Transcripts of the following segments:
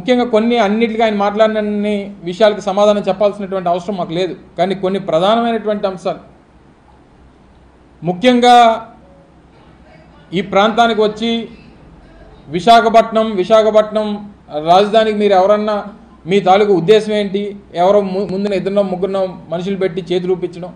ముఖ్యంగా కొన్ని అన్నిటికీ ఆయన మాట్లాడిన అన్ని విషయాలకు సమాధానం చెప్పాల్సినటువంటి అవసరం మాకు లేదు కానీ కొన్ని ప్రధానమైనటువంటి అంశాలు ముఖ్యంగా ఈ ప్రాంతానికి వచ్చి విశాఖపట్నం విశాఖపట్నం రాజధానికి మీరు ఎవరన్నా మీ తాలూకు ఉద్దేశం ఏంటి ఎవరో ము- ముందున ఇద్దరినో ముగ్గురునో మనుషులు పెట్టి చేతులు చూపించడం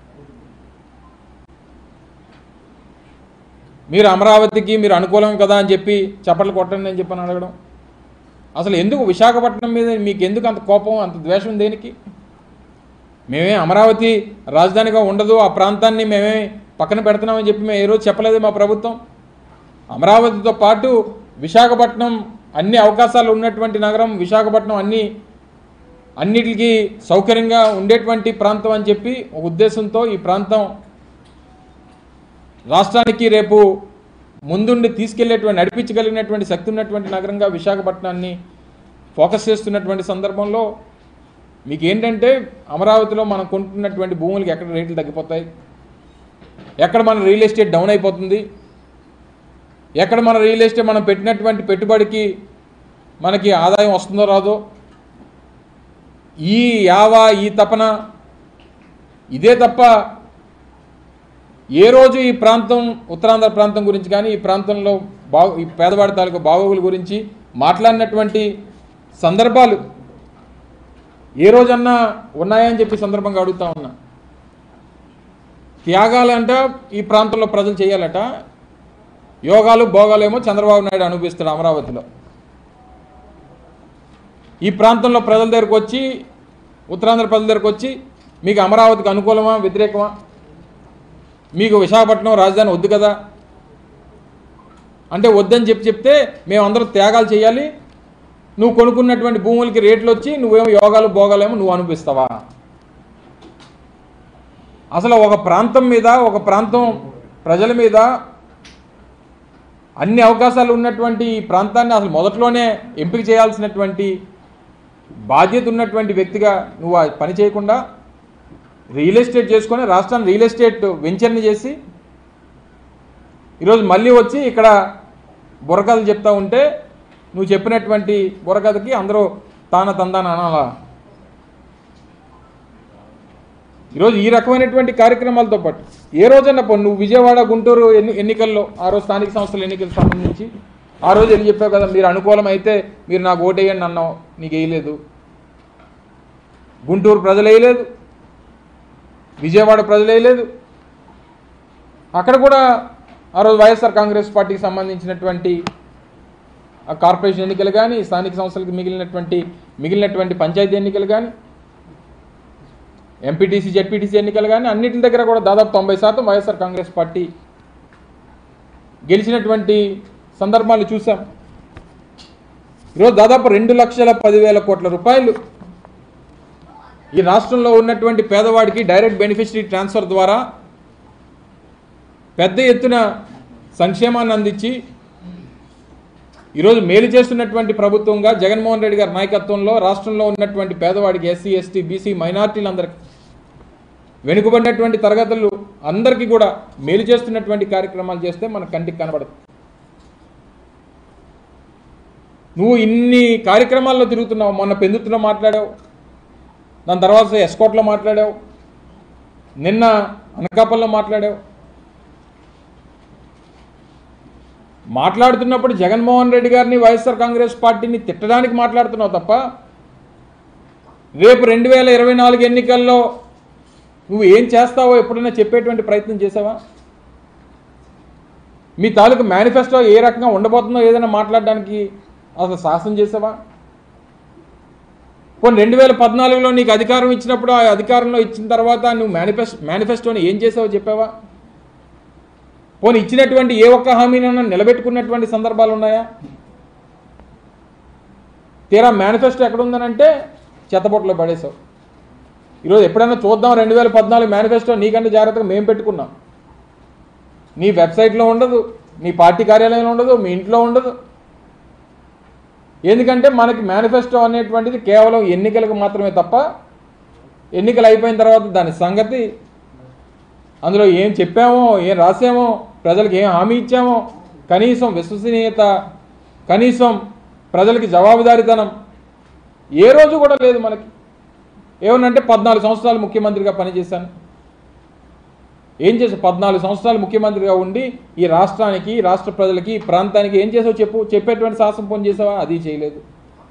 మీరు అమరావతికి మీరు అనుకూలం కదా అని చెప్పి చప్పట్లు కొట్టండి అని చెప్పని అడగడం అసలు ఎందుకు విశాఖపట్నం మీద మీకు ఎందుకు అంత కోపం అంత ద్వేషం దేనికి మేమే అమరావతి రాజధానిగా ఉండదు ఆ ప్రాంతాన్ని మేమే పక్కన పెడుతున్నామని చెప్పి మేము ఏ రోజు చెప్పలేదు మా ప్రభుత్వం అమరావతితో పాటు విశాఖపట్నం అన్ని అవకాశాలు ఉన్నటువంటి నగరం విశాఖపట్నం అన్ని అన్నిటికీ సౌకర్యంగా ఉండేటువంటి ప్రాంతం అని చెప్పి ఒక ఉద్దేశంతో ఈ ప్రాంతం రాష్ట్రానికి రేపు ముందుండి తీసుకెళ్లేటువంటి నడిపించగలిగినటువంటి శక్తి ఉన్నటువంటి నగరంగా విశాఖపట్నాన్ని ఫోకస్ చేస్తున్నటువంటి సందర్భంలో మీకు ఏంటంటే అమరావతిలో మనం కొంటున్నటువంటి భూములకి ఎక్కడ రేట్లు తగ్గిపోతాయి ఎక్కడ మన రియల్ ఎస్టేట్ డౌన్ అయిపోతుంది ఎక్కడ మన రియల్ ఎస్టేట్ మనం పెట్టినటువంటి పెట్టుబడికి మనకి ఆదాయం వస్తుందో రాదో ఈ యావ ఈ తపన ఇదే తప్ప ఏ రోజు ఈ ప్రాంతం ఉత్తరాంధ్ర ప్రాంతం గురించి కానీ ఈ ప్రాంతంలో బాగు ఈ పేదవాడి తాలూకు బాగోగుల గురించి మాట్లాడినటువంటి సందర్భాలు ఏ రోజన్నా ఉన్నాయని చెప్పి సందర్భంగా అడుగుతా ఉన్నా త్యాగాలంట ఈ ప్రాంతంలో ప్రజలు చేయాలట యోగాలు భోగాలేమో చంద్రబాబు నాయుడు అనుభవిస్తాడు అమరావతిలో ఈ ప్రాంతంలో ప్రజల దగ్గరకు వచ్చి ఉత్తరాంధ్ర ప్రజల దగ్గరకు వచ్చి మీకు అమరావతికి అనుకూలమా వ్యతిరేకమా మీకు విశాఖపట్నం రాజధాని వద్దు కదా అంటే వద్దని చెప్పి చెప్తే మేమందరం త్యాగాలు చేయాలి నువ్వు కొనుక్కున్నటువంటి భూములకి రేట్లు వచ్చి నువ్వేమో యోగాలు భోగాలేమో నువ్వు అనిపిస్తావా అసలు ఒక ప్రాంతం మీద ఒక ప్రాంతం ప్రజల మీద అన్ని అవకాశాలు ఉన్నటువంటి ఈ ప్రాంతాన్ని అసలు మొదట్లోనే ఎంపిక చేయాల్సినటువంటి బాధ్యత ఉన్నటువంటి వ్యక్తిగా నువ్వు ఆ పని చేయకుండా రియల్ ఎస్టేట్ చేసుకొని రాష్ట్రాన్ని రియల్ ఎస్టేట్ వెంచర్ని చేసి ఈరోజు మళ్ళీ వచ్చి ఇక్కడ బుర్రకథలు చెప్తా ఉంటే నువ్వు చెప్పినటువంటి బుర్రకథకి అందరూ తాన తందాన అనాలా ఈరోజు ఈ రకమైనటువంటి కార్యక్రమాలతో పాటు ఏ రోజన్నా పో నువ్వు విజయవాడ గుంటూరు ఎన్ని ఎన్నికల్లో ఆ రోజు స్థానిక సంస్థల ఎన్నికలకు సంబంధించి ఆ రోజు వెళ్ళి చెప్పావు కదా మీరు అనుకూలం అయితే మీరు నాకు ఓటేయండి అన్నావు నీకు వేయలేదు గుంటూరు ప్రజలు వేయలేదు విజయవాడ ప్రజలు వేయలేదు అక్కడ కూడా ఆ రోజు వైఎస్ఆర్ కాంగ్రెస్ పార్టీకి సంబంధించినటువంటి ఆ కార్పొరేషన్ ఎన్నికలు కానీ స్థానిక సంస్థలకు మిగిలినటువంటి మిగిలినటువంటి పంచాయతీ ఎన్నికలు కానీ ఎంపీటీసీ జెడ్పీటీసీ ఎన్నికలు కానీ అన్నిటి దగ్గర కూడా దాదాపు తొంభై శాతం వైఎస్ఆర్ కాంగ్రెస్ పార్టీ గెలిచినటువంటి సందర్భాలు చూసాం ఈరోజు దాదాపు రెండు లక్షల పదివేల కోట్ల రూపాయలు ఈ రాష్ట్రంలో ఉన్నటువంటి పేదవాడికి డైరెక్ట్ బెనిఫిషరీ ట్రాన్స్ఫర్ ద్వారా పెద్ద ఎత్తున సంక్షేమాన్ని అందించి ఈరోజు మేలు చేస్తున్నటువంటి ప్రభుత్వంగా జగన్మోహన్ రెడ్డి గారి నాయకత్వంలో రాష్ట్రంలో ఉన్నటువంటి పేదవాడికి ఎస్సీ ఎస్టీ బీసీ మైనార్టీలందరికీ వెనుకబడినటువంటి తరగతులు అందరికీ కూడా మేలు చేస్తున్నటువంటి కార్యక్రమాలు చేస్తే మన కంటికి కనబడదు నువ్వు ఇన్ని కార్యక్రమాల్లో తిరుగుతున్నావు మొన్న పెందుతులో మాట్లాడావు దాని తర్వాత ఎస్కోట్లో మాట్లాడావు నిన్న అనకాపల్లో మాట్లాడావు మాట్లాడుతున్నప్పుడు జగన్మోహన్ రెడ్డి గారిని వైఎస్ఆర్ కాంగ్రెస్ పార్టీని తిట్టడానికి మాట్లాడుతున్నావు తప్ప రేపు రెండు వేల ఇరవై నాలుగు ఎన్నికల్లో నువ్వు ఏం చేస్తావో ఎప్పుడైనా చెప్పేటువంటి ప్రయత్నం చేసావా మీ తాలూకు మేనిఫెస్టో ఏ రకంగా ఉండబోతుందో ఏదైనా మాట్లాడడానికి అసలు సాహసం చేసావా పోనీ రెండు వేల పద్నాలుగులో నీకు అధికారం ఇచ్చినప్పుడు ఆ అధికారంలో ఇచ్చిన తర్వాత నువ్వు మేనిఫెస్ మేనిఫెస్టోని ఏం చేసావో చెప్పావా పోనీ ఇచ్చినటువంటి ఏ ఒక్క హామీనైనా నిలబెట్టుకున్నటువంటి సందర్భాలు ఉన్నాయా తీరా మేనిఫెస్టో ఎక్కడుందనంటే చెత్తబొట్టలో పడేసావు ఈరోజు ఎప్పుడైనా చూద్దాం రెండు వేల పద్నాలుగు మేనిఫెస్టో నీకంటే జాగ్రత్తగా మేము పెట్టుకున్నాం నీ వెబ్సైట్లో ఉండదు నీ పార్టీ కార్యాలయంలో ఉండదు మీ ఇంట్లో ఉండదు ఎందుకంటే మనకి మేనిఫెస్టో అనేటువంటిది కేవలం ఎన్నికలకు మాత్రమే తప్ప ఎన్నికలు అయిపోయిన తర్వాత దాని సంగతి అందులో ఏం చెప్పామో ఏం రాసామో ప్రజలకు ఏం హామీ ఇచ్చామో కనీసం విశ్వసనీయత కనీసం ప్రజలకి జవాబుదారీతనం ఏ రోజు కూడా లేదు మనకి ఏమనంటే పద్నాలుగు సంవత్సరాలు ముఖ్యమంత్రిగా పనిచేశాను ఏం చేసావు పద్నాలుగు సంవత్సరాలు ముఖ్యమంత్రిగా ఉండి ఈ రాష్ట్రానికి ఈ రాష్ట్ర ప్రజలకి ఈ ప్రాంతానికి ఏం చేసావు చెప్పు చెప్పేటువంటి శాసనం పని చేసావా అది చేయలేదు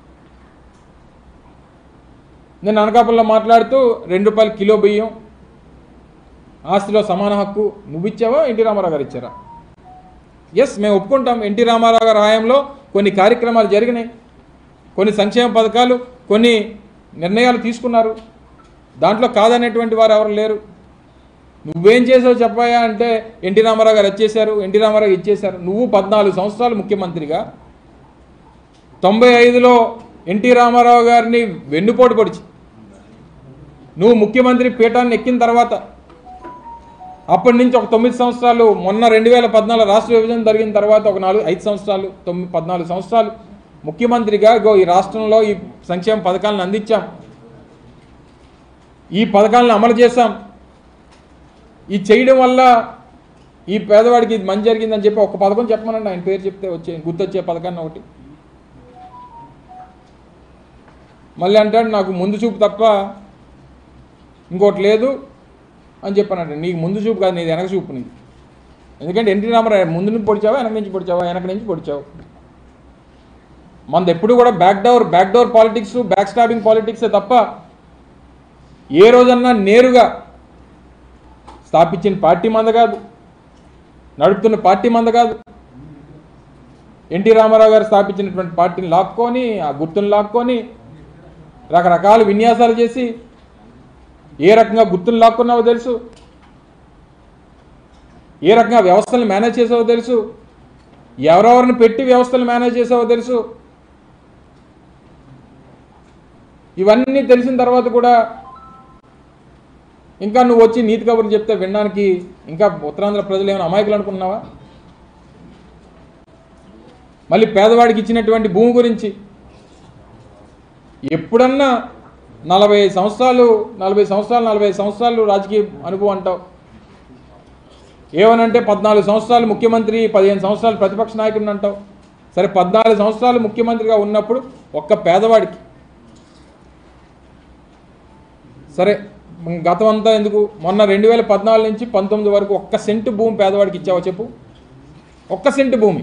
నేను అనకాపల్లిలో మాట్లాడుతూ రెండు రూపాయలు కిలో బియ్యం ఆస్తిలో సమాన హక్కు నువ్వు ఇచ్చావా ఎన్టీ రామారావు గారు ఇచ్చారా ఎస్ మేము ఒప్పుకుంటాం ఎన్టీ రామారావు గారి హయాంలో కొన్ని కార్యక్రమాలు జరిగినాయి కొన్ని సంక్షేమ పథకాలు కొన్ని నిర్ణయాలు తీసుకున్నారు దాంట్లో కాదనేటువంటి వారు ఎవరు లేరు నువ్వేం చేసావు చెప్పాయా అంటే ఎన్టీ రామారావు గారు వచ్చేసారు ఎన్టీ రామారావు ఇచ్చేశారు నువ్వు పద్నాలుగు సంవత్సరాలు ముఖ్యమంత్రిగా తొంభై ఐదులో ఎన్టీ రామారావు గారిని వెన్నుపోటు పొడిచి నువ్వు ముఖ్యమంత్రి పీఠాన్ని ఎక్కిన తర్వాత అప్పటి నుంచి ఒక తొమ్మిది సంవత్సరాలు మొన్న రెండు వేల పద్నాలుగు రాష్ట్ర విభజన జరిగిన తర్వాత ఒక నాలుగు ఐదు సంవత్సరాలు తొమ్మిది పద్నాలుగు సంవత్సరాలు ముఖ్యమంత్రిగా ఇగో ఈ రాష్ట్రంలో ఈ సంక్షేమ పథకాలను అందించాం ఈ పథకాలను అమలు చేశాం ఈ చేయడం వల్ల ఈ పేదవాడికి ఇది మంచి జరిగిందని చెప్పి ఒక పథకం చెప్పమనండి ఆయన పేరు చెప్తే వచ్చే గుర్తొచ్చే పథకాన్ని ఒకటి మళ్ళీ అంటాడు నాకు ముందు చూపు తప్ప ఇంకోటి లేదు అని చెప్పానంట నీకు ముందు చూపు కాదు నీది వెనక చూపు నీది ఎందుకంటే ఎన్టీ రామారావు ముందు నుంచి పొడిచావా వెనక నుంచి పొడిచావా వెనక నుంచి పొడిచావు మనది ఎప్పుడు కూడా back door back door politics back stabbing పాలిటిక్సే తప్ప ఏ రోజన్నా నేరుగా స్థాపించిన పార్టీ మంద కాదు నడుపుతున్న పార్టీ మంద కాదు ఎన్టీ రామారావు గారు స్థాపించినటువంటి పార్టీని లాక్కొని ఆ గుర్తుని లాక్కొని రకరకాల విన్యాసాలు చేసి ఏ రకంగా గుర్తులు లాక్కున్నావో తెలుసు ఏ రకంగా వ్యవస్థలను మేనేజ్ చేసావో తెలుసు ఎవరెవరిని పెట్టి వ్యవస్థలు మేనేజ్ చేసావో తెలుసు ఇవన్నీ తెలిసిన తర్వాత కూడా ఇంకా నువ్వు వచ్చి నీతి కబుర్లు చెప్తే వినడానికి ఇంకా ఉత్తరాంధ్ర ప్రజలు ఏమైనా అమాయకులు అనుకున్నావా మళ్ళీ పేదవాడికి ఇచ్చినటువంటి భూమి గురించి ఎప్పుడన్నా నలభై ఐదు సంవత్సరాలు నలభై సంవత్సరాలు నలభై ఐదు సంవత్సరాలు రాజకీయ అనుభవం అంటావు ఏమనంటే పద్నాలుగు సంవత్సరాలు ముఖ్యమంత్రి పదిహేను సంవత్సరాలు ప్రతిపక్ష నాయకుడిని అంటావు సరే పద్నాలుగు సంవత్సరాలు ముఖ్యమంత్రిగా ఉన్నప్పుడు ఒక్క పేదవాడికి సరే గతం అంతా ఎందుకు మొన్న రెండు వేల పద్నాలుగు నుంచి పంతొమ్మిది వరకు ఒక్క సెంటు భూమి పేదవాడికి ఇచ్చావా చెప్పు ఒక్క సెంటు భూమి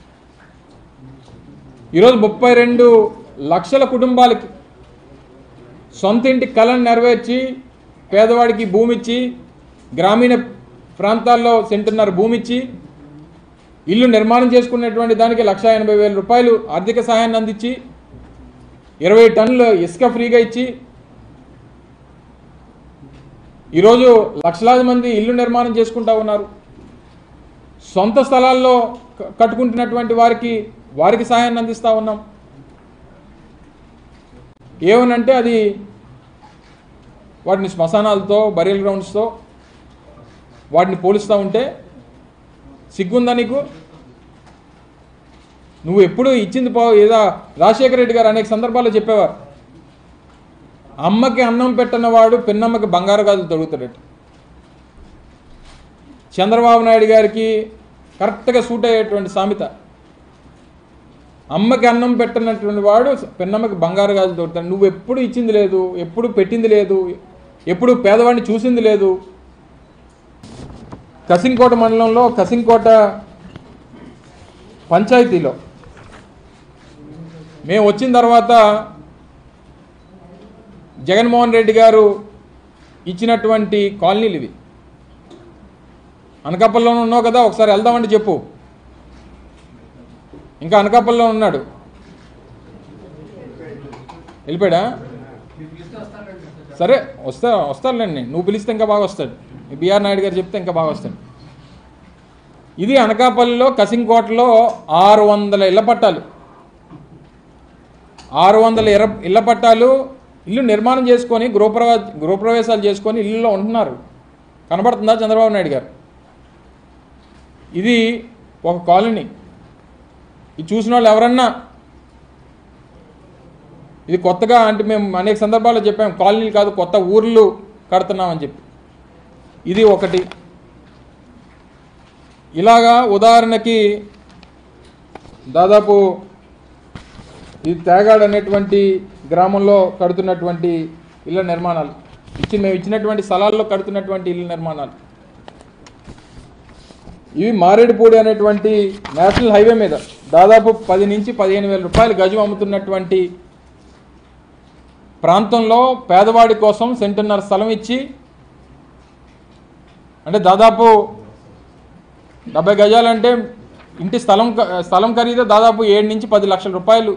ఈరోజు ముప్పై రెండు లక్షల కుటుంబాలకి సొంత ఇంటి కళను నెరవేర్చి పేదవాడికి భూమి ఇచ్చి గ్రామీణ ప్రాంతాల్లో సెంటున్నర భూమి ఇచ్చి ఇల్లు నిర్మాణం చేసుకునేటువంటి దానికి లక్ష ఎనభై వేల రూపాయలు ఆర్థిక సహాయాన్ని అందించి ఇరవై టన్నులు ఇసుక ఫ్రీగా ఇచ్చి ఈరోజు లక్షలాది మంది ఇల్లు నిర్మాణం చేసుకుంటా ఉన్నారు సొంత స్థలాల్లో క- కట్టుకుంటున్నటువంటి వారికి వారికి సహాయాన్ని అందిస్తూ ఉన్నాం ఏమనంటే అది వాటిని శ్మశానాలతో బరియల్ గ్రౌండ్స్తో వాటిని పోలుస్తూ ఉంటే సిగ్గుందా నీకు నువ్వు ఎప్పుడు ఇచ్చింది పో ఏదో రాజశేఖర రెడ్డి గారు అనేక సందర్భాల్లో చెప్పేవారు అమ్మకి అన్నం పెట్టినవాడు పిన్నమ్మకి బంగారు గాజులు తొడుగుతాడట చంద్రబాబు నాయుడు గారికి కరెక్ట్గా సూట్ అయ్యేటువంటి సామెత అమ్మకి అన్నం పెట్టినటువంటి వాడు పిన్నమ్మకి బంగారు గాజులు తొడుతాడు నువ్వు ఎప్పుడు ఇచ్చింది లేదు ఎప్పుడు పెట్టింది లేదు ఎప్పుడు పేదవాడిని చూసింది లేదు కసింకోట మండలంలో కసింకోట పంచాయతీలో మేము వచ్చిన తర్వాత జగన్మోహన్ రెడ్డి గారు ఇచ్చినటువంటి కాలనీలు ఇవి అనకాపల్లిలో ఉన్నావు కదా ఒకసారి వెళ్దామంటే చెప్పు ఇంకా అనకాపల్లిలో ఉన్నాడు వెళ్ళిపోయాడా సరే వస్తా వస్తాడులేండి నువ్వు పిలిస్తే ఇంకా బాగా వస్తాడు ఈ బిఆర్ నాయుడు గారు చెప్తే ఇంకా బాగా వస్తాడు ఇది అనకాపల్లిలో కసింకోటలో ఆరు వందల ఇళ్ల పట్టాలు ఆరు వందల ఇర ఇళ్ల పట్టాలు ఇల్లు నిర్మాణం చేసుకొని గృహప్రవే గృహప్రవేశాలు చేసుకొని ఇల్లులో ఉంటున్నారు కనబడుతుందా చంద్రబాబు నాయుడు గారు ఇది ఒక కాలనీ ఇది చూసిన వాళ్ళు ఎవరన్నా ఇది కొత్తగా అంటే మేము అనేక సందర్భాల్లో చెప్పాం కాలనీలు కాదు కొత్త ఊర్లు కడుతున్నామని చెప్పి ఇది ఒకటి ఇలాగా ఉదాహరణకి దాదాపు ఇది తేగాడు అనేటువంటి గ్రామంలో కడుతున్నటువంటి ఇళ్ళ నిర్మాణాలు ఇచ్చి మేము ఇచ్చినటువంటి స్థలాల్లో కడుతున్నటువంటి ఇళ్ళ నిర్మాణాలు ఇవి మారేడుపూడి అనేటువంటి నేషనల్ హైవే మీద దాదాపు పది నుంచి పదిహేను వేల రూపాయలు గజం అమ్ముతున్నటువంటి ప్రాంతంలో పేదవాడి కోసం సెంటున్నర స్థలం ఇచ్చి అంటే దాదాపు డెబ్బై గజాలంటే ఇంటి స్థలం క- స్థలం ఖరీదు దాదాపు ఏడు నుంచి పది లక్షల రూపాయలు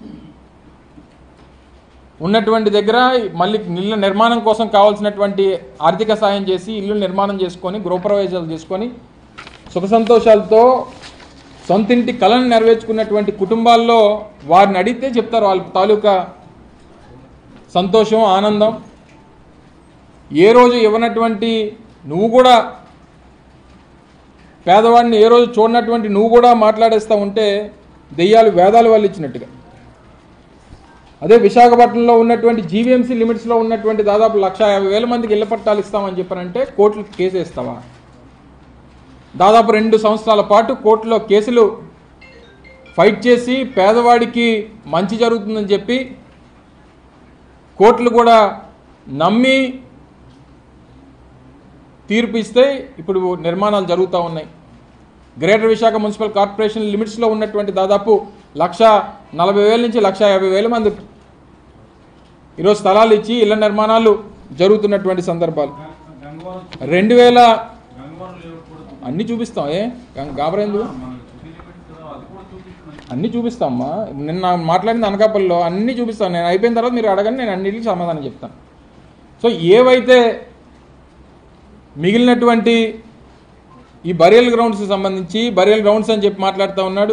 ఉన్నటువంటి దగ్గర మళ్ళీ ఇళ్ళ నిర్మాణం కోసం కావాల్సినటువంటి ఆర్థిక సాయం చేసి ఇల్లు నిర్మాణం చేసుకొని గృహప్రవేశాలు చేసుకొని సుఖ సంతోషాలతో సొంతింటి కళను నెరవేర్చుకున్నటువంటి కుటుంబాల్లో వారిని అడిగితే చెప్తారు వాళ్ళ తాలూకా సంతోషం ఆనందం ఏ రోజు ఇవ్వనటువంటి నువ్వు కూడా పేదవాడిని ఏ రోజు చూడనటువంటి నువ్వు కూడా మాట్లాడేస్తూ ఉంటే దెయ్యాలు వేదాలు వాళ్ళు ఇచ్చినట్టుగా అదే విశాఖపట్నంలో ఉన్నటువంటి జీవీఎంసీ లిమిట్స్లో ఉన్నటువంటి దాదాపు లక్ష యాభై వేల మందికి ఇళ్ల పట్టాలు ఇస్తామని చెప్పారంటే కోర్టులు కేసు వేస్తావా దాదాపు రెండు సంవత్సరాల పాటు కోర్టులో కేసులు ఫైట్ చేసి పేదవాడికి మంచి జరుగుతుందని చెప్పి కోర్టులు కూడా నమ్మి తీర్పు ఇస్తే ఇప్పుడు నిర్మాణాలు జరుగుతూ ఉన్నాయి గ్రేటర్ విశాఖ మున్సిపల్ కార్పొరేషన్ లిమిట్స్లో ఉన్నటువంటి దాదాపు లక్ష నలభై వేల నుంచి లక్ష యాభై వేల మంది ఈరోజు స్థలాలు ఇచ్చి ఇళ్ల నిర్మాణాలు జరుగుతున్నటువంటి సందర్భాలు రెండు వేల అన్నీ చూపిస్తాం ఏ గాబరేందు అన్నీ చూపిస్తామ్మా నిన్న మాట్లాడింది అనకాపల్లిలో అన్నీ చూపిస్తాను నేను అయిపోయిన తర్వాత మీరు అడగండి నేను అన్నిటికీ సమాధానం చెప్తాను సో ఏవైతే మిగిలినటువంటి ఈ బరియల్ గ్రౌండ్స్కి సంబంధించి బరియల్ గ్రౌండ్స్ అని చెప్పి మాట్లాడుతూ ఉన్నాడు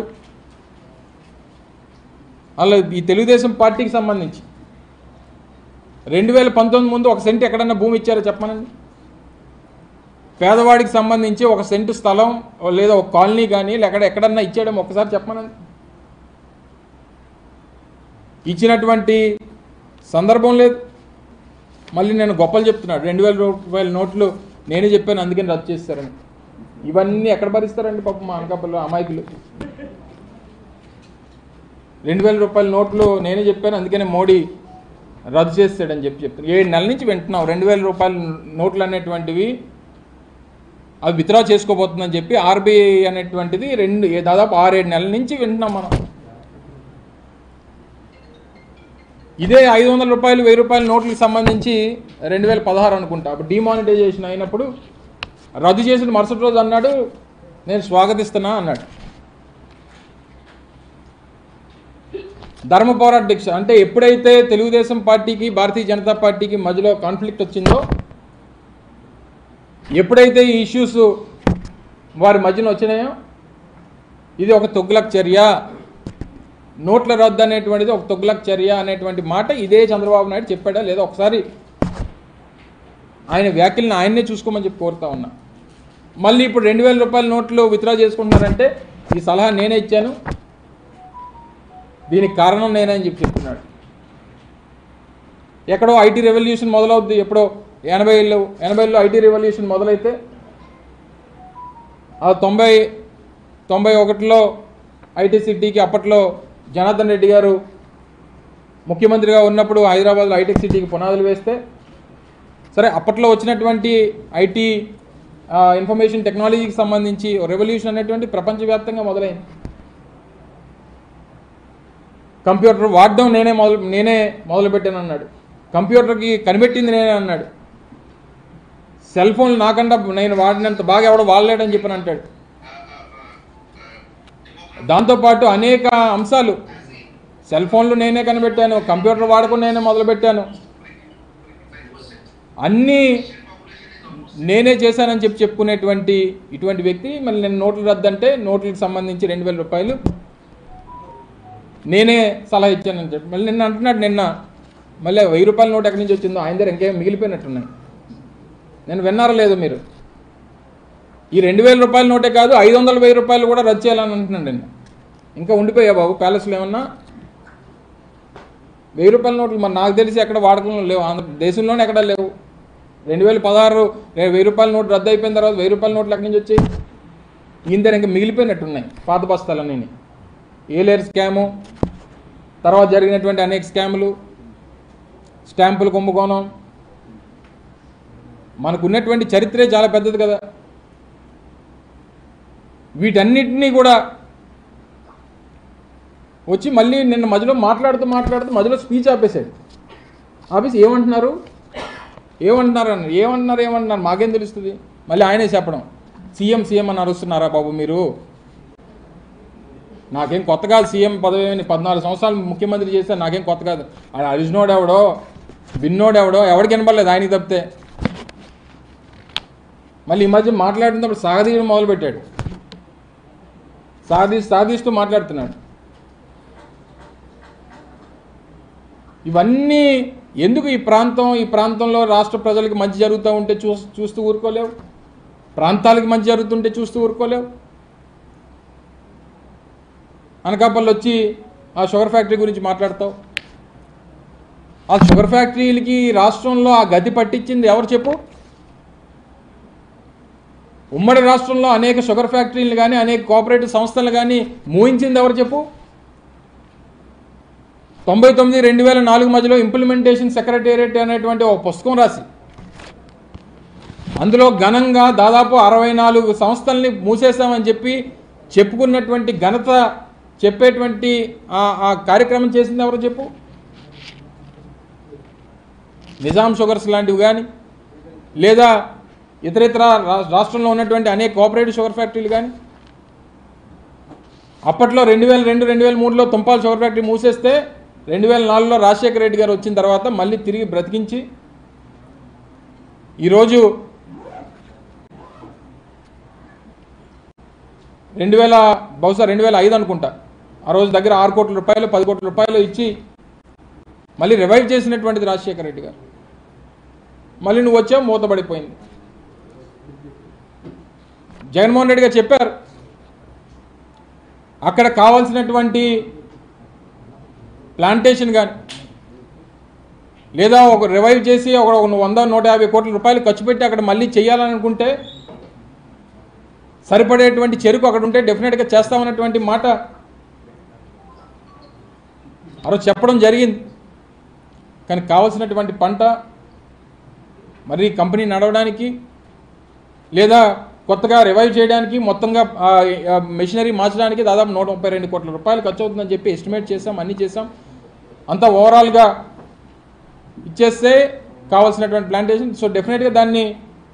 అలా ఈ తెలుగుదేశం పార్టీకి సంబంధించి రెండు వేల పంతొమ్మిది ముందు ఒక సెంట్ ఎక్కడన్నా భూమి ఇచ్చారో చెప్పమనండి పేదవాడికి సంబంధించి ఒక సెంటు స్థలం లేదా ఒక కాలనీ కానీ లేకపోతే ఎక్కడన్నా ఇచ్చాడో ఒకసారి చెప్పమనండి ఇచ్చినటువంటి సందర్భం లేదు మళ్ళీ నేను గొప్పలు చెప్తున్నాడు రెండు వేల రూపాయల నోట్లు నేనే చెప్పాను అందుకని రద్దు చేస్తారని ఇవన్నీ ఎక్కడ భరిస్తారండి పాపం మా అనకాపల్లి అమాయకులు రెండు వేల రూపాయల నోట్లు నేనే చెప్పాను అందుకనే మోడీ రద్దు చేస్తాడని చెప్పి చెప్తాను ఏడు నెలల నుంచి వింటున్నాం రెండు వేల రూపాయల నోట్లు అనేటువంటివి అవి విత్డ్రా చేసుకోబోతుందని చెప్పి ఆర్బీఐ అనేటువంటిది రెండు ఏ- దాదాపు ఆరేడు నెలల నుంచి వింటున్నాం మనం ఇదే ఐదు వందల రూపాయలు వెయ్యి రూపాయల నోట్లకు సంబంధించి రెండు వేల పదహారు అనుకుంటా అప్పుడు డిమానిటైజేషన్ అయినప్పుడు రద్దు చేసిన మరుసటి రోజు అన్నాడు నేను స్వాగతిస్తున్నా అన్నాడు ధర్మ పోరాట దీక్ష అంటే ఎప్పుడైతే తెలుగుదేశం పార్టీకి భారతీయ జనతా పార్టీకి మధ్యలో కాన్ఫ్లిక్ట్ వచ్చిందో ఎప్పుడైతే ఈ ఇష్యూస్ వారి మధ్యన వచ్చినాయో ఇది ఒక తొగ్గులక్ చర్య నోట్ల రద్దు అనేటువంటిది ఒక తొగ్గులక్ చర్య అనేటువంటి మాట ఇదే చంద్రబాబు నాయుడు చెప్పాడా లేదా ఒకసారి ఆయన వ్యాఖ్యలను ఆయన్నే చూసుకోమని చెప్పి కోరుతా ఉన్నా మళ్ళీ ఇప్పుడు రెండు వేల రూపాయల నోట్లు విత్డ్రా చేసుకుంటున్నారంటే ఈ సలహా నేనే ఇచ్చాను దీనికి కారణం నేనే అని చెప్పి చెప్తున్నాడు ఎక్కడో ఐటీ రెవల్యూషన్ మొదలవుద్ది ఎప్పుడో ఎనభైలో ఎనభైలో ఐటీ రెవల్యూషన్ మొదలైతే ఆ తొంభై తొంభై ఒకటిలో ఐటీ సిటీకి అప్పట్లో జనార్దన్ రెడ్డి గారు ముఖ్యమంత్రిగా ఉన్నప్పుడు హైదరాబాద్లో ఐటెక్ సిటీకి పునాదులు వేస్తే సరే అప్పట్లో వచ్చినటువంటి ఐటీ ఇన్ఫర్మేషన్ టెక్నాలజీకి సంబంధించి రెవల్యూషన్ అనేటువంటి ప్రపంచవ్యాప్తంగా మొదలైంది కంప్యూటర్ వాడడం నేనే మొదలు నేనే మొదలుపెట్టాను అన్నాడు కంప్యూటర్కి కనిపెట్టింది నేనే అన్నాడు సెల్ ఫోన్ నాకన్నా నేను వాడినంత బాగా ఎవడో వాడలేడని చెప్పని అంటాడు దాంతోపాటు అనేక అంశాలు సెల్ ఫోన్లు నేనే కనిపెట్టాను కంప్యూటర్ వాడకం నేనే మొదలుపెట్టాను అన్నీ నేనే చేశానని చెప్పి చెప్పుకునేటువంటి ఇటువంటి వ్యక్తి మళ్ళీ నేను నోట్లు రద్దంటే నోట్లకు సంబంధించి రెండు వేల రూపాయలు నేనే సలహా ఇచ్చానని చెప్పి మళ్ళీ నిన్న అంటున్నాడు నిన్న మళ్ళీ వెయ్యి రూపాయల నోట్ ఎక్కడి నుంచి వచ్చిందో ఆయన దగ్గర ఇంకేం మిగిలిపోయినట్టున్నాయి నేను విన్నారా లేదు మీరు ఈ రెండు వేల రూపాయల నోటే కాదు ఐదు వందల వెయ్యి రూపాయలు కూడా రద్దు చేయాలని అంటున్నాడు నిన్న ఇంకా ఉండిపోయా బాబు ప్యాలెస్లో ఏమన్నా వెయ్యి రూపాయల నోట్లు మరి నాకు తెలిసి ఎక్కడ వాడకంలో లేవు ఆంధ్ర దేశంలోనే ఎక్కడ లేవు రెండు వేల పదహారు రే- వెయ్యి రూపాయల నోటు రద్దు అయిపోయిన తర్వాత వెయ్యి రూపాయల నోట్లు ఎక్కడి నుంచి వచ్చాయి ఈయన దగ్గర ఇంకా మిగిలిపోయినట్టున్నాయి పాత బస్తాలన్నీ ఏలేరు స్కాము తర్వాత జరిగినటువంటి అనేక స్కాములు స్టాంపులు కుంభకోణం మనకు ఉన్నటువంటి చరిత్రే చాలా పెద్దది కదా వీటన్నిటినీ కూడా వచ్చి మళ్ళీ నిన్న మధ్యలో మాట్లాడుతూ మాట్లాడుతూ మధ్యలో స్పీచ్ ఆపేశాడు ఆపేసి ఏమంటున్నారు ఏమంటున్నారు అని ఏమంటున్నారు ఏమంటున్నారు మాకేం తెలుస్తుంది మళ్ళీ ఆయనే చెప్పడం సీఎం సీఎం అని అరుస్తున్నారా బాబు మీరు నాకేం కొత్త కాదు సీఎం పదవి అని పద్నాలుగు సంవత్సరాలు ముఖ్యమంత్రి చేస్తే నాకేం కొత్త కాదు ఆయన అరిజినోడు ఎవడో విన్నోడు ఎవడో ఎవడికి వినపడలేదు ఆయనకి తప్పితే మళ్ళీ ఈ మధ్య మాట్లాడినప్పుడు సాగదీయడం మొదలుపెట్టాడు సాగదీ సాగదీస్తూ మాట్లాడుతున్నాడు ఇవన్నీ ఎందుకు ఈ ప్రాంతం ఈ ప్రాంతంలో రాష్ట్ర ప్రజలకు మంచి జరుగుతూ ఉంటే చూ చూస్తూ ఊరుకోలేవు ప్రాంతాలకు మంచి జరుగుతుంటే చూస్తూ ఊరుకోలేవు అనకాపల్లి వచ్చి ఆ షుగర్ ఫ్యాక్టరీ గురించి మాట్లాడతావు ఆ షుగర్ ఫ్యాక్టరీలకి ఈ రాష్ట్రంలో ఆ గతి పట్టించింది ఎవరు చెప్పు ఉమ్మడి రాష్ట్రంలో అనేక షుగర్ ఫ్యాక్టరీలు కానీ అనేక కోఆపరేటివ్ సంస్థలు కానీ మూయించింది ఎవరు చెప్పు తొంభై తొమ్మిది రెండు వేల నాలుగు మధ్యలో ఇంప్లిమెంటేషన్ సెక్రటేరియట్ అనేటువంటి ఒక పుస్తకం రాసి అందులో ఘనంగా దాదాపు అరవై నాలుగు సంస్థల్ని మూసేశామని చెప్పి చెప్పుకున్నటువంటి ఘనత చెప్పేటువంటి ఆ- ఆ కార్యక్రమం చేసింది ఎవరు చెప్పు నిజాం షుగర్స్ లాంటివి కానీ లేదా ఇతరితర రా- రాష్ట్రంలో ఉన్నటువంటి అనేక కోఆపరేటివ్ షుగర్ ఫ్యాక్టరీలు కానీ అప్పట్లో రెండు వేల రెండు రెండు వేల మూడులో తుంపాల షుగర్ ఫ్యాక్టరీ మూసేస్తే రెండు వేల నాలుగులో రాజశేఖర రెడ్డి గారు వచ్చిన తర్వాత మళ్ళీ తిరిగి బ్రతికించి ఈరోజు రెండు వేల బహుశా రెండు వేల ఐదు అనుకుంటా ఆ రోజు దగ్గర ఆరు కోట్ల రూపాయలు పది కోట్ల రూపాయలు ఇచ్చి మళ్ళీ రివైవ్ చేసినటువంటిది రాజశేఖర రెడ్డి గారు మళ్ళీ నువ్వు వచ్చావు మూతపడిపోయింది జగన్మోహన్ రెడ్డి గారు చెప్పారు అక్కడ కావాల్సినటువంటి ప్లాంటేషన్ కానీ లేదా ఒక రివైవ్ చేసి ఒక ఒక వంద నూట యాభై కోట్ల రూపాయలు ఖర్చు పెట్టి అక్కడ మళ్ళీ చేయాలని అనుకుంటే సరిపడేటువంటి చెరుకు అక్కడ ఉంటే డెఫినెట్గా చేస్తామన్నటువంటి మాట ఆ రోజు చెప్పడం జరిగింది కానీ కావాల్సినటువంటి పంట మరి కంపెనీ నడవడానికి లేదా కొత్తగా రివైవ్ చేయడానికి మొత్తంగా ఆ, ఆ, మెషినరీ మార్చడానికి దాదాపు నూట ముప్పై రెండు కోట్ల రూపాయలు ఖర్చు అవుతుందని చెప్పి ఎస్టిమేట్ చేసాం అన్నీ చేసాం అంతా ఓవరాల్గా ఇచ్చేస్తే కావాల్సినటువంటి ప్లాంటేషన్ సో డెఫినెట్గా దాన్ని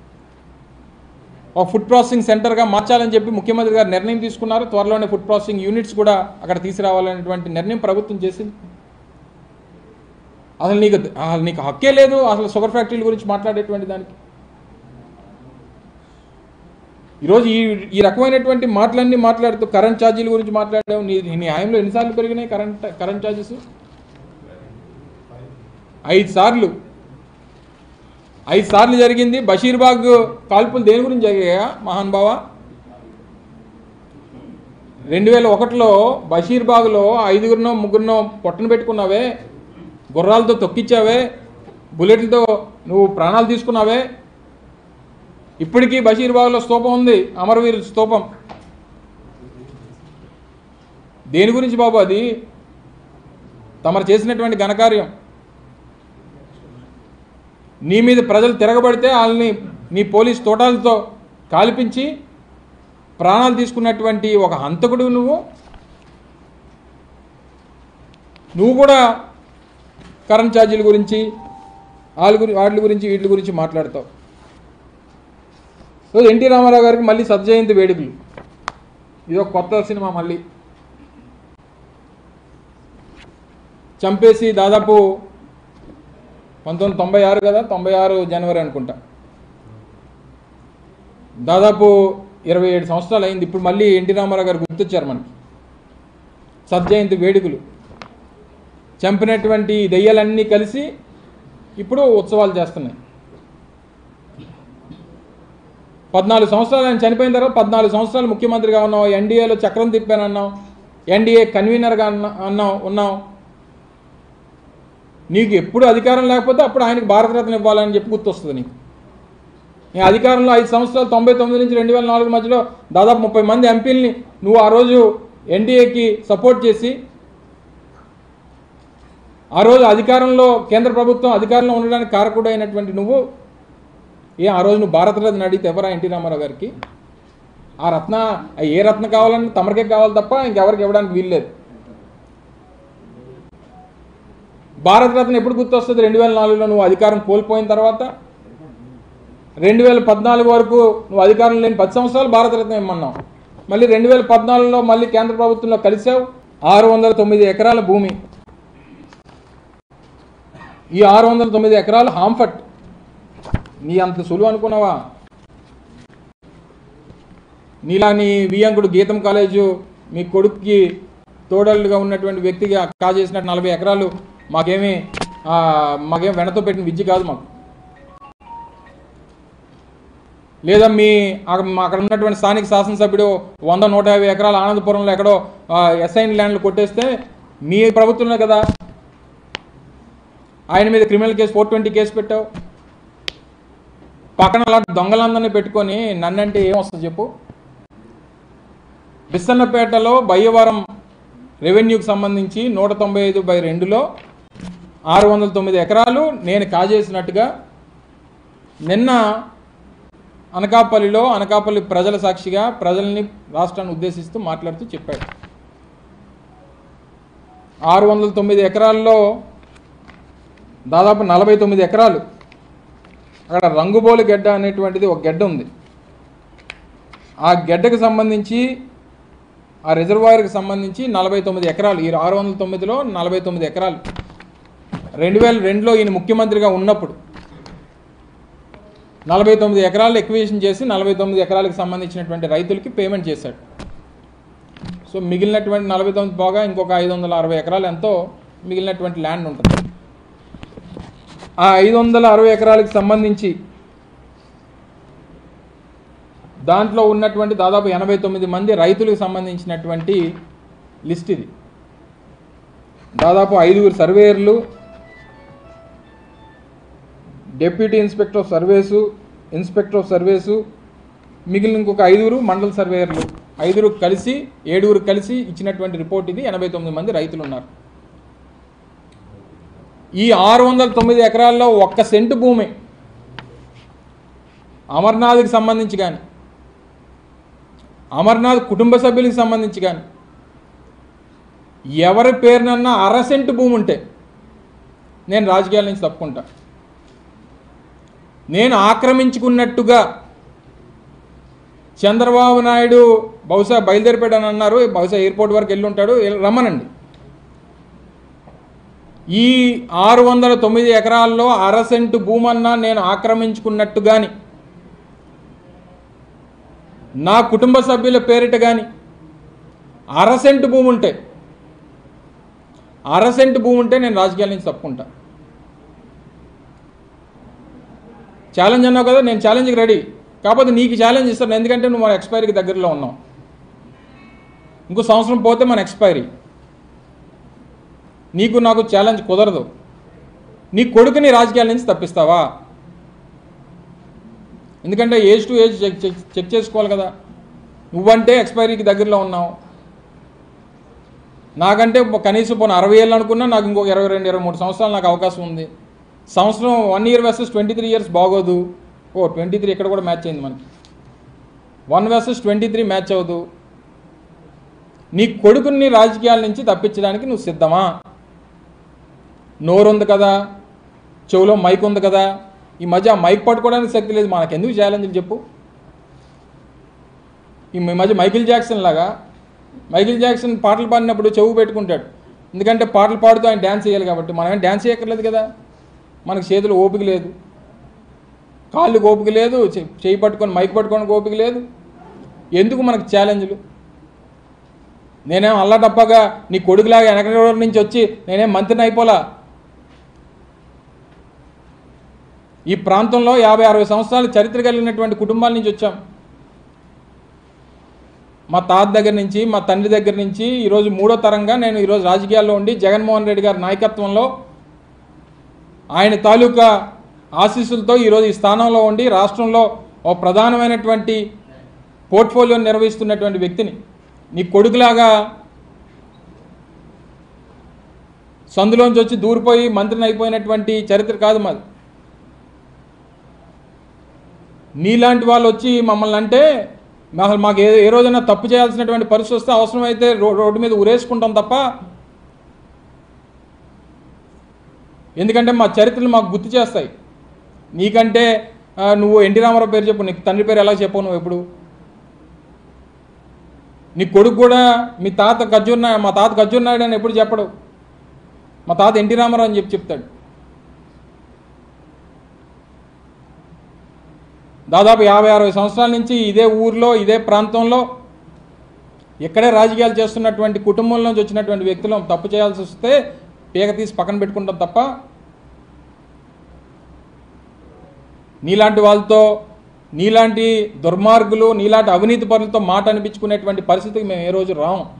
ఒక ఫుడ్ ప్రాసెసింగ్ సెంటర్గా మార్చాలని చెప్పి ముఖ్యమంత్రి గారు నిర్ణయం తీసుకున్నారు త్వరలోనే ఫుడ్ ప్రాసెసింగ్ యూనిట్స్ కూడా అక్కడ తీసుకురావాలనేటువంటి నిర్ణయం ప్రభుత్వం చేసింది అసలు నీకు అసలు నీకు హక్కే లేదు అసలు షుగర్ ఫ్యాక్టరీల గురించి మాట్లాడేటువంటి దానికి ఈరోజు ఈ ఈ రకమైనటువంటి మాటలన్నీ మాట్లాడుతూ కరెంట్ ఛార్జీల గురించి మాట్లాడావు నీ నీ హాయంలో ఎన్నిసార్లు పెరిగినాయి కరెంట్ కరెంట్ ఛార్జెస్ ఐదు సార్లు ఐదు సార్లు జరిగింది బషీర్బాగ్ కాల్పులు దేని గురించి జరిగాయా మహాన్ బావా రెండు వేల ఒకటిలో బషీర్బాగ్లో ఐదుగురినో ముగ్గురినో పొట్టను పెట్టుకున్నావే గుర్రాలతో తొక్కిచ్చావే బుల్లెట్లతో నువ్వు ప్రాణాలు తీసుకున్నావే ఇప్పటికీ బషీర్బాగ్లో స్తూపం ఉంది అమరవీరు స్తూపం దేని గురించి బాబు అది తమరు చేసినటువంటి ఘనకార్యం నీ మీద ప్రజలు తిరగబడితే వాళ్ళని నీ పోలీస్ తోటాలతో కాల్పించి ప్రాణాలు తీసుకున్నటువంటి ఒక హంతకుడు నువ్వు నువ్వు కూడా కరెంట్ ఛార్జీల గురించి వాళ్ళ గురి వాటి గురించి వీటి గురించి మాట్లాడతావు సో ఎన్టీ రామారావు గారికి మళ్ళీ సత్జయంతి వేడుకలు ఇది ఒక కొత్త సినిమా మళ్ళీ చంపేసి దాదాపు పంతొమ్మిది తొంభై ఆరు కదా తొంభై ఆరు జనవరి అనుకుంటా దాదాపు ఇరవై ఏడు సంవత్సరాలు అయింది ఇప్పుడు మళ్ళీ ఎన్టీ రామారావు గారు గుర్తొచ్చారు మనకి సత్జయంతి వేడుకలు చంపినటువంటి దెయ్యాలన్నీ కలిసి ఇప్పుడు ఉత్సవాలు చేస్తున్నాయి పద్నాలుగు సంవత్సరాలు ఆయన చనిపోయిన తర్వాత పద్నాలుగు సంవత్సరాలు ముఖ్యమంత్రిగా ఉన్నావు ఎన్డీఏలో చక్రం తిప్పానన్నావు ఎన్డీఏ కన్వీనర్గా అన్నా అన్నావు ఉన్నావు నీకు ఎప్పుడు అధికారం లేకపోతే అప్పుడు ఆయనకు భారతరత్న ఇవ్వాలని చెప్పి గుర్తొస్తుంది నీకు నీ అధికారంలో ఐదు సంవత్సరాలు తొంభై తొమ్మిది నుంచి రెండు వేల నాలుగు మధ్యలో దాదాపు ముప్పై మంది ఎంపీలని నువ్వు ఆ రోజు ఎన్డీఏకి సపోర్ట్ చేసి ఆ రోజు అధికారంలో కేంద్ర ప్రభుత్వం అధికారంలో ఉండడానికి కారకుడు అయినటువంటి నువ్వు ఏ ఆ రోజు నువ్వు భారతరత్న అడిగితే ఎవరా ఎన్టీ రామారావు గారికి ఆ రత్న ఆ ఏ రత్న కావాలని తమరికే కావాలి తప్ప ఇంకెవరికి ఇవ్వడానికి వీల్లేదు భారతరత్న ఎప్పుడు గుర్తొస్తుంది రెండు వేల నాలుగులో నువ్వు అధికారం కోల్పోయిన తర్వాత రెండు వేల పద్నాలుగు వరకు నువ్వు అధికారం లేని పది సంవత్సరాలు భారతరత్న ఇమ్మన్నావు మళ్ళీ రెండు వేల పద్నాలుగులో మళ్ళీ కేంద్ర ప్రభుత్వంలో కలిసావు ఆరు వందల తొమ్మిది ఎకరాల భూమి ఈ ఆరు వందల తొమ్మిది ఎకరాలు హాంఫట్ నీ అంత సులువు అనుకున్నావా నీలా నీ వియంకుడు గీతం కాలేజు మీ కొడుక్కి తోడళ్ళుగా ఉన్నటువంటి వ్యక్తికి కాజేసినట్టు నలభై ఎకరాలు మాకేమీ ఆ, మాకేం వెనతో పెట్టిన విద్య కాదు మాకు లేదా మీ అక్కడ మా అక్కడ ఉన్నటువంటి స్థానిక శాసనసభ్యుడు వంద నూట యాభై ఎకరాల ఆనందపురంలో ఎక్కడో ఎస్ఐన్ ల్యాండ్లు కొట్టేస్తే మీ ప్రభుత్వమే కదా ఆయన మీద criminal case four twenty case పెట్టావు పక్కన అలా దొంగలందరినీ పెట్టుకొని నన్నంటే ఏం వస్తుంది చెప్పు బిස්සన్నపేటలో బయ్యవరం రెవెన్యూకి సంబంధించి నూట తొంభై ఐదు బై రెండులో ఆరు వందల తొమ్మిది ఎకరాలు నేను కాజేసినట్టుగా నిన్న అనకాపల్లిలో అనకాపల్లి ప్రజల సాక్షిగా ప్రజల్ని రాష్ట్రాన్ని ఉద్దేశిస్తూ మాట్లాడుతూ చెప్పాడు ఆరు వందల తొమ్మిది ఎకరాల్లో దాదాపు నలభై తొమ్మిది ఎకరాలు అక్కడ రంగుబోలు గెడ్డ అనేటువంటిది ఒక గెడ్డ ఉంది ఆ గెడ్డకు సంబంధించి ఆ రిజర్వాయర్కి సంబంధించి నలభై తొమ్మిది ఎకరాలు ఈ ఆరు వందల తొమ్మిదిలో నలభై తొమ్మిది ఎకరాలు రెండు వేల రెండులో ఈయన ముఖ్యమంత్రిగా ఉన్నప్పుడు నలభై తొమ్మిది ఎకరాలు ఎక్విజిషన్ చేసి నలభై తొమ్మిది ఎకరాలకు సంబంధించినటువంటి రైతులకి పేమెంట్ చేశాడు సో మిగిలినటువంటి నలభై తొమ్మిది పోగా ఇంకొక ఐదు వందల అరవై ఎకరాలు ఎంతో మిగిలినటువంటి ల్యాండ్ ఉంటుంది ఆ ఐదు వందల అరవై ఎకరాలకు సంబంధించి దాంట్లో ఉన్నటువంటి దాదాపు ఎనభై తొమ్మిది మంది రైతులకు సంబంధించినటువంటి లిస్ట్ ఇది దాదాపు ఐదుగురు సర్వేయర్లు deputy inspector of surveys inspector of surveys మిగిలిన ఇంకొక ఐదుగురు మండల సర్వేయర్లు ఐదుగురు కలిసి ఏడుగురు కలిసి ఇచ్చినటువంటి రిపోర్ట్ ఇది ఎనభై తొమ్మిది మంది రైతులు ఉన్నారు ఈ ఆరు వందల తొమ్మిది ఎకరాల్లో ఒక్క సెంటు భూమి అమర్నాథ్కి సంబంధించి కానీ అమర్నాథ్ కుటుంబ సభ్యులకు సంబంధించి కానీ ఎవరి పేరునన్నా అర సెంటు భూమి ఉంటే నేను రాజకీయాల నుంచి తప్పుకుంటా నేను ఆక్రమించుకున్నట్టుగా చంద్రబాబు నాయుడు బహుశా బయలుదేరిపోయాడని అన్నారు బహుశా ఎయిర్పోర్ట్ వరకు వెళ్ళి ఉంటాడు ఎల్- రమ్మనండి ఈ ఆరు వందల తొమ్మిది ఎకరాల్లో అర సెంటు భూమన్నా నేను ఆక్రమించుకున్నట్టు కానీ నా కుటుంబ సభ్యుల పేరిట కానీ అర సెంటు భూమి ఉంటే అర సెంటు భూమి ఉంటే నేను రాజకీయాల నుంచి తప్పుకుంటా ఛాలెంజ్ అన్నావు కదా నేను ఛాలెంజ్కి రెడీ కాకపోతే నీకు ఛాలెంజ్ ఇస్తాను ఎందుకంటే నువ్వు మన ఎక్స్పైరీకి దగ్గరలో ఉన్నావు ఇంకో సంవత్సరం పోతే మన ఎక్స్పైరీ నీకు నాకు ఛాలెంజ్ కుదరదు నీ కొడుకుని రాజకీయాల నుంచి తప్పిస్తావా ఎందుకంటే age to age check check check చేసుకోవాలి కదా నువ్వంటే ఎక్స్పైరీకి దగ్గరలో ఉన్నావు నాకంటే కనీసం పోనీ అరవై ఏళ్ళు అనుకున్నా నాకు ఇంకొక ఇరవై రెండు ఇరవై మూడు సంవత్సరాలు నాకు అవకాశం ఉంది సంవత్సరం one year versus twenty three years బాగోదు ఓ ట్వంటీ త్రీ ఇక్కడ కూడా మ్యాచ్ అయింది మనకి one versus twenty three match అవ్వదు నీ కొడుకుని రాజకీయాల నుంచి తప్పించడానికి నువ్వు సిద్ధమా నోరు ఉంది కదా చెవులో మైక్ ఉంది కదా ఈ మధ్య ఆ మైక్ పట్టుకోవడానికి శక్తి లేదు మనకు ఎందుకు ఛాలెంజ్లు చెప్పు ఈ మధ్య మైకిల్ జాక్సన్ లాగా మైకిల్ జాక్సన్ పాటలు పాడినప్పుడు చెవు పెట్టుకుంటాడు ఎందుకంటే పాటలు పాడుతూ ఆయన డ్యాన్స్ చేయాలి కాబట్టి మనం ఏం డ్యాన్స్ చేయక్కర్లేదు కదా మనకు చేతులు ఓపిక లేదు కాళ్ళు ఓపిక లేదు చె- చేయి పట్టుకొని మైక్ పట్టుకొని ఓపిక లేదు ఎందుకు మనకు ఛాలెంజ్లు నేనేం అల్లటప్పగా నీ కొడుకులాగా వెనక నుంచి వచ్చి నేనేం మంత్రిని అయిపోలా ఈ ప్రాంతంలో యాభై అరవై సంవత్సరాల చరిత్ర కలిగినటువంటి కుటుంబాల నుంచి వచ్చాం మా తాత దగ్గర నుంచి మా తండ్రి దగ్గర నుంచి ఈరోజు మూడో తరంగా నేను ఈరోజు రాజకీయాల్లో ఉండి జగన్మోహన్ రెడ్డి గారి నాయకత్వంలో ఆయన తాలూకా ఆశీస్సులతో ఈరోజు ఈ స్థానంలో ఉండి రాష్ట్రంలో ఓ ప్రధానమైనటువంటి పోర్ట్ఫోలియోని నిర్వహిస్తున్నటువంటి వ్యక్తిని నీ కొడుకులాగా సందులోంచి వచ్చి దూరిపోయి మంత్రిని అయిపోయినటువంటి చరిత్ర కాదు మాది నీలాంటి వాళ్ళు వచ్చి మమ్మల్ని అంటే అసలు మాకు ఏ ఏ రోజైనా తప్పు చేయాల్సినటువంటి పరిస్థితి వస్తే అవసరమైతే రో రోడ్డు మీద ఉరేసుకుంటాం తప్ప ఎందుకంటే మా చరిత్రలు మాకు గుర్తు చేస్తాయి నీకంటే ఆ, నువ్వు ఎన్టీ రామారావు పేరు చెప్పు నీకు తండ్రి పేరు ఎలా చెప్పవు నువ్వు ఎప్పుడు నీ కొడుకు కూడా మీ తాత గజ్జూర్ నాయుడు మా తాత గజ్జూర్ నాయుడు అని ఎప్పుడు చెప్పడు మా తాత ఎన్టీ రామారావు అని చెప్పి చెప్తాడు దాదాపు యాభై అరవై సంవత్సరాల నుంచి ఇదే ఊర్లో ఇదే ప్రాంతంలో ఇక్కడే రాజకీయాలు చేస్తున్నటువంటి కుటుంబం నుంచి వచ్చినటువంటి వ్యక్తులు తప్పు చేయాల్సి వస్తే పీక తీసి పక్కన పెట్టుకుంటాం తప్ప నీలాంటి వాళ్ళతో నీలాంటి దుర్మార్గులు నీలాంటి అవినీతి పరులతో మాట అనిపించుకునేటువంటి పరిస్థితికి మేము ఏ రోజు రాము